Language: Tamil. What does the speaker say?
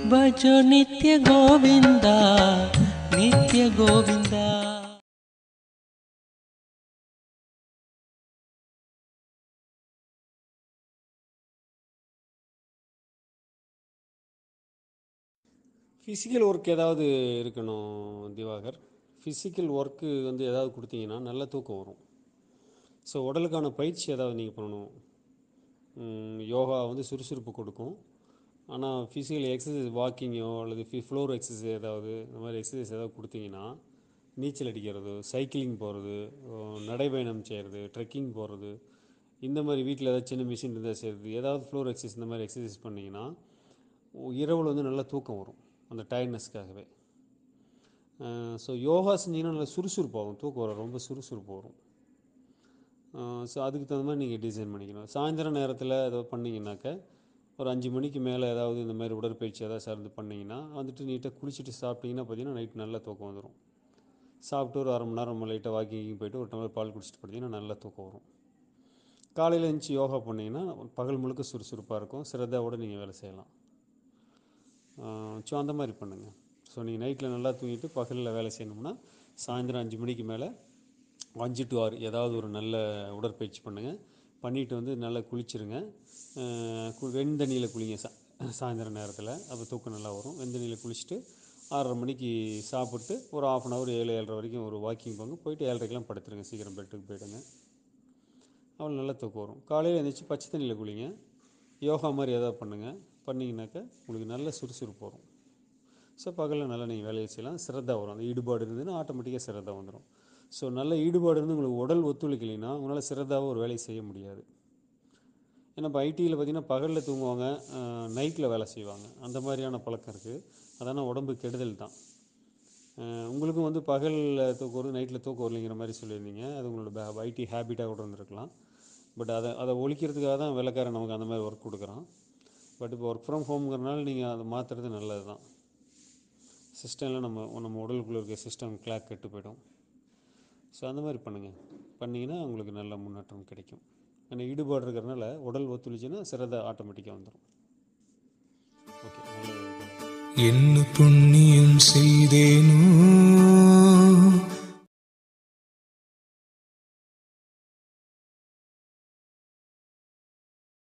ಭಜೋ ನಿತ್ಯ ಗೋವಿಂದ ನಿತ್ಯ ಗೋವಿಂದ ஃபிசிக்கல் ஒர்க் ஏதாவது இருக்கணும் திவாகர் ஃபிசிக்கல் ஒர்க்கு வந்து ஏதாவது கொடுத்தீங்கன்னா நல்ல தூக்கம் வரும் ஸோ உடலுக்கான பயிற்சி ஏதாவது நீங்கள் பண்ணணும் ம், யோகா வந்து சுறுசுறுப்பு கொடுக்கும் ஆனால் ஃபிசிக்கல் எக்ஸசைஸ் வாக்கிங்கோ அல்லது ஃபி ஃப்ளோர் எக்ஸசைஸ் ஏதாவது இந்த மாதிரி எக்ஸசைஸ் ஏதாவது கொடுத்தீங்கன்னா நீச்சல் அடிக்கிறது சைக்கிளிங் போகிறது நடைபயணம் செய்கிறது ட்ரெக்கிங் போகிறது இந்த மாதிரி வீட்டில் ஏதாவது சின்ன மிஷின் இருந்தால் செய்கிறது ஏதாவது ஃப்ளோர் எக்ஸசைஸ் இந்த மாதிரி எக்ஸசைஸ் பண்ணிங்கன்னா இரவில் வந்து நல்லா தூக்கம் வரும் அந்த டயர்ட்னஸ்க்காகவே ஸோ யோகா செஞ்சீங்கன்னா நல்லா சுறுசுறுப்பாகும் தூக்கம் வரும் ரொம்ப சுறுசுறுப்பு வரும் ஸோ அதுக்கு தகுந்த மாதிரி நீங்கள் டிசைன் பண்ணிக்கணும் சாயந்தர நேரத்தில் ஏதோ பண்ணிங்கனாக்க ஒரு அஞ்சு மணிக்கு மேலே ஏதாவது இந்த மாதிரி உடற்பயிற்சி ஏதாவது சார்ந்து பண்ணிங்கன்னா வந்துட்டு நீட்டாக குளிச்சுட்டு சாப்பிட்டீங்கன்னா பார்த்தீங்கன்னா நைட் நல்லா தூக்கம் வந்துடும் சாப்பிட்டு ஒரு அரை மணி நேரம் லைட்டாக வாக்கிங் போயிட்டு ஒரு டம்ளர் பால் குடிச்சிட்டு படுத்தீங்கன்னா நல்லா தூக்கம் வரும் காலையில் எழுந்துச்சி யோகா பண்ணிங்கன்னா பகல் முழுக்க சுறுசுறுப்பாக இருக்கும் சிரத்தாவோட நீங்கள் வேலை செய்யலாம் ஸோ அந்த மாதிரி பண்ணுங்கள் ஸோ நீங்கள் நைட்டில் நல்லா தூங்கிட்டு பகலில் வேலை செய்யணும்னா சாயந்தரம் அஞ்சு மணிக்கு மேலே அஞ்சு டு ஆறு ஏதாவது ஒரு நல்ல உடற்பயிற்சி பண்ணுங்கள் பண்ணிவிட்டு வந்து நல்லா குளிச்சிருங்க அஹ் கு- வெண்தண்ணியில் குளிங்க சா சாயந்தரம் நேரத்தில் அப்போ தூக்கம் நல்லா வரும் வெண்தண்ணியில் குளிச்சுட்டு ஆறரை மணிக்கு சாப்பிட்டு ஒரு ஆஃப் அன் ஹவர் ஏழு ஏழரை வரைக்கும் ஒரு வாக்கிங் போங்க போயிட்டு ஏழரைக்கெலாம் படுத்துருங்க சீக்கிரம் பெட்டுக்கு போயிடுங்க அவ்வளோ நல்லா தூக்கம் வரும் காலையில் எழுந்திரிச்சு பச்சை தண்ணியில் குளிங்க யோகா மாதிரி ஏதாவது பண்ணுங்கள் பண்ணிங்கனாக்கா உங்களுக்கு நல்ல சுறுசுறுப்பு வரும் ஸோ பகலில் நல்லா நீங்கள் வேலையை செய்யலாம் சிரத்தா வரும் அந்த ஈடுபாடு இருந்ததுன்னா ஆட்டோமேட்டிக்காக சிரத்தா வந்துடும் ஸோ நல்ல ஈடுபாடு இருந்து உங்களுக்கு உடல் ஒத்துழைக்கலைன்னா உங்களால் சிரத்தாவாக ஒரு வேலையை செய்ய முடியாது ஏன்னா இப்போ ஐடியில் பார்த்தீங்கன்னா பகலில் தூங்குவாங்க நைட்டில் வேலை செய்வாங்க அந்த மாதிரியான பழக்கம் இருக்குது அதனால் உடம்பு கெடுதல் தான் அஹ் உங்களுக்கும் வந்து பகலில் தூக்கம் வரும் நைட்டில் தூக்கம் வரலைங்கிற மாதிரி சொல்லியிருந்தீங்க அது உங்களோட ஐடி ஹேபிட்டாக கூட இருந்திருக்கலாம் பட் அதை அதை ஒழிக்கிறதுக்காக தான் வேலைக்காரன் நமக்கு அந்த மாதிரி ஒர்க் கொடுக்குறான் பட் இப்போ ஒர்க் ஃப்ரம் ஹோம்ங்கிறனால நீங்கள் அதை மாற்றுறது நல்லது தான் சிஸ்டம்லாம் நம்ம நம்ம உடலுக்குள்ளே இருக்க சிஸ்டம் கிளாக் கெட்டு போயிடும் ஸோ அந்த மாதிரி பண்ணுங்கள் பண்ணிங்கன்னா உங்களுக்கு நல்ல முன்னேற்றம் கிடைக்கும் ஏன்னா ஈடுபாடு இருக்கிறனால உடல் ஒத்துழைச்சுன்னா சிறந்த ஆட்டோமேட்டிக்காக வந்துடும் ஓகே நல்லது என்ன புண்ணியம் செய்தேனோ